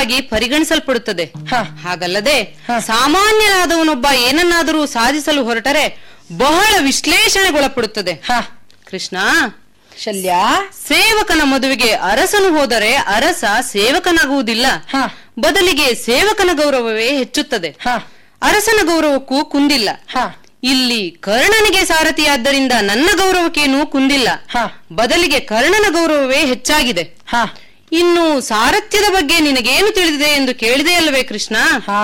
ಕಷ್ಟವಾಗಿ ಪರಿಗಣಿಸಲ್ಪಡುತ್ತದೆ ಹ. ಹಾಗಲ್ಲದೆ ಹ. ಸಾಮಾನ್ಯನಾದವನೊಬ್ಬ ಏನನ್ನಾದರೂ ಸಾಧಿಸಲು ಹೊರಟರೆ ಬಹಳ ವಿಶ್ಲೇಷಣೆಗೊಳಪಡುತ್ತದೆ ಹ ಕೃಷ್ಣ ಶಲ್ಯ ಸೇವಕನ ಮದುವೆಗೆ ಅರಸನು ಹೋದರೆ ಅರಸ ಸೇವಕನಾಗುವುದಿಲ್ಲ ಹ. ಬದಲಿಗೆ ಸೇವಕನ ಗೌರವವೇ ಹೆಚ್ಚುತ್ತದೆ ಹ ಅರಸನ ಗೌರವಕ್ಕೂ ಕುಂದಿಲ್ಲ ಹ ಇಲ್ಲಿ ಕರ್ಣನಿಗೆ ಸಾರಥಿಯಾದ್ದರಿಂದ ನನ್ನ ಗೌರವಕ್ಕೇನೂ ಕುಂದಿಲ್ಲ ಹ. ಬದಲಿಗೆ ಕರ್ಣನ ಗೌರವವೇ ಹೆಚ್ಚಾಗಿದೆ ಹ ಇನ್ನು ಸಾರಥ್ಯದ ಬಗ್ಗೆ ನಿನಗೇನು ತಿಳಿದಿದೆ ಎಂದು ಕೇಳಿದೆಯಲ್ಲವೇ ಕೃಷ್ಣ ಹ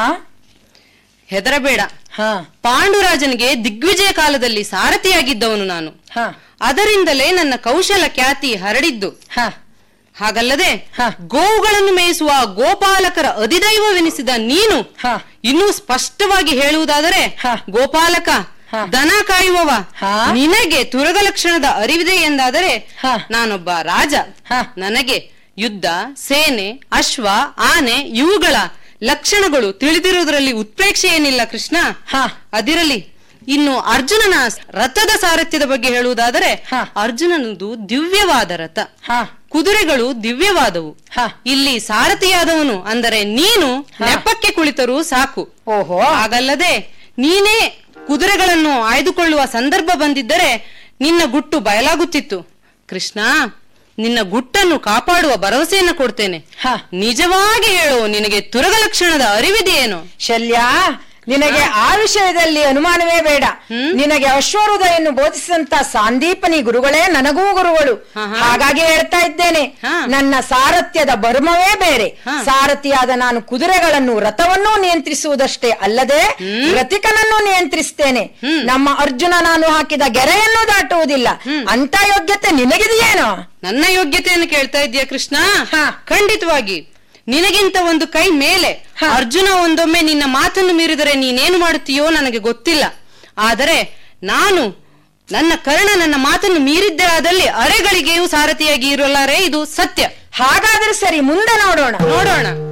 ಹೆದರಬೇಡ ಹ ಪಾಂಡುರಾಜನಿಗೆ ದಿಗ್ವಿಜಯ ಕಾಲದಲ್ಲಿ ಸಾರಥಿಯಾಗಿದ್ದವನು ನಾನು ಹ ಅದರಿಂದಲೇ ನನ್ನ ಕೌಶಲ ಖ್ಯಾತಿ ಹರಡಿದ್ದು ಹ ಹಾಗಲ್ಲದೆ ಹ. ಗೋವುಗಳನ್ನು ಮೇಯಿಸುವ ಗೋಪಾಲಕರ ಅಧಿದೈವವೆನಿಸಿದ ನೀನು ಹ. ಇನ್ನೂ ಸ್ಪಷ್ಟವಾಗಿ ಹೇಳುವುದಾದರೆ ಹ. ಗೋಪಾಲಕ ಹ. ದನ ಕಾಯುವವ ಹ. ನಿನಗೆ ತುರಗ ಲಕ್ಷಣದ ಅರಿವಿದೆ ಎಂದಾದರೆ ಹ. ನಾನೊಬ್ಬ ರಾಜ ಹ. ನನಗೆ ಯುದ್ಧ ಸೇನೆ ಅಶ್ವ ಆನೆ ಇವುಗಳ ಲಕ್ಷಣಗಳು ತಿಳಿದಿರುವುದರಲ್ಲಿ ಉತ್ಪ್ರೇಕ್ಷೆ ಏನಿಲ್ಲ ಕೃಷ್ಣ ಹ. ಅದಿರಲಿ ಇನ್ನು ಅರ್ಜುನನ ರಥದ ಸಾರಥ್ಯದ ಬಗ್ಗೆ ಹೇಳುವುದಾದರೆ ಹ. ಅರ್ಜುನನದು ದಿವ್ಯವಾದ ರಥ ಹ ಕುದುರೆಗಳು ದಿವ್ಯವಾದವು ಹ. ಇಲ್ಲಿ ಸಾರಥಿಯಾದವನು ಅಂದರೆ ನೀನು ಹ. ನೆಪಕ್ಕೆ ಕುಳಿತರೂ ಸಾಕು ಓಹೋ ಹಾಗಲ್ಲದೆ ನೀನೇ ಕುದುರೆಗಳನ್ನು ಆಯ್ದುಕೊಳ್ಳುವ ಸಂದರ್ಭ ಬಂದಿದ್ದರೆ ನಿನ್ನ ಗುಟ್ಟು ಬಯಲಾಗುತ್ತಿತ್ತು ಕೃಷ್ಣ ನಿನ್ನ ಗುಟ್ಟನ್ನು ಕಾಪಾಡುವ ಭರವಸೆಯನ್ನು ಕೊಡ್ತೇನೆ ಹ. ನಿಜವಾಗಿ ಹೇಳು ನಿನಗೆ ತುರಗ ಲಕ್ಷಣದ ಅರಿವಿದೆಯೇನು ಶಲ್ಯ ನಿನಗೆ ಆ ವಿಷಯದಲ್ಲಿ ಅನುಮಾನವೇ ಬೇಡ ಹ್ಮ್? ನಿನಗೆ ಅಶ್ವರುದಯನ್ನು ಬೋಧಿಸಿದಂತ ಸಾಂದೀಪನಿ ಗುರುಗಳೇ ನನಗೂ ಗುರುಗಳು ಹ, ಹ. ಹಾಗಾಗಿ ಹೇಳ್ತಾ ಇದ್ದೇನೆ ಹ. ನನ್ನ ಸಾರಥ್ಯದ ಬರ್ಮವೇ ಬೇರೆ ಹ. ಸಾರಥಿಯಾದ ನಾನು ಕುದುರೆಗಳನ್ನು ರಥವನ್ನೂ ನಿಯಂತ್ರಿಸುವುದಷ್ಟೇ ಅಲ್ಲದೆ ಹ್ಮ್? ರಥಿಕನನ್ನು ನಿಯಂತ್ರಿಸ್ತೇನೆ ಹ್ಮ್. ನಮ್ಮ ಅರ್ಜುನ ನಾನು ಹಾಕಿದ ಗೆರೆಯನ್ನು ದಾಟುವುದಿಲ್ಲ ಹ್ಮ್. ಅಂತ ಯೋಗ್ಯತೆ ನಿನಗಿದೆಯೇನೋ ನನ್ನ ಯೋಗ್ಯತೆಯನ್ನು ಕೇಳ್ತಾ ಇದೆಯಾ ಕೃಷ್ಣ ಹ. ಖಂಡಿತವಾಗಿ ನಿನಗಿಂತ ಒಂದು ಕೈ ಮೇಲೆ ಹ. ಅರ್ಜುನ ಒಂದೊಮ್ಮೆ ನಿನ್ನ ಮಾತನ್ನು ಮೀರಿದರೆ ನೀನೇನು ಮಾಡುತ್ತೀಯೋ ನನಗೆ ಗೊತ್ತಿಲ್ಲ ಆದರೆ ನಾನು ನನ್ನ ಕರ್ಣ ನನ್ನ ಮಾತನ್ನು ಮೀರಿದ್ದೇ ಆದಲ್ಲಿ ಅರೆಗಳಿಗೆಯೂ ಸಾರಥಿಯಾಗಿ ಇರಲಾರೆ ಇದು ಸತ್ಯ ಹಾಗಾದ್ರೆ ಸರಿ ಮುಂದೆ ನೋಡೋಣ ನೋಡೋಣ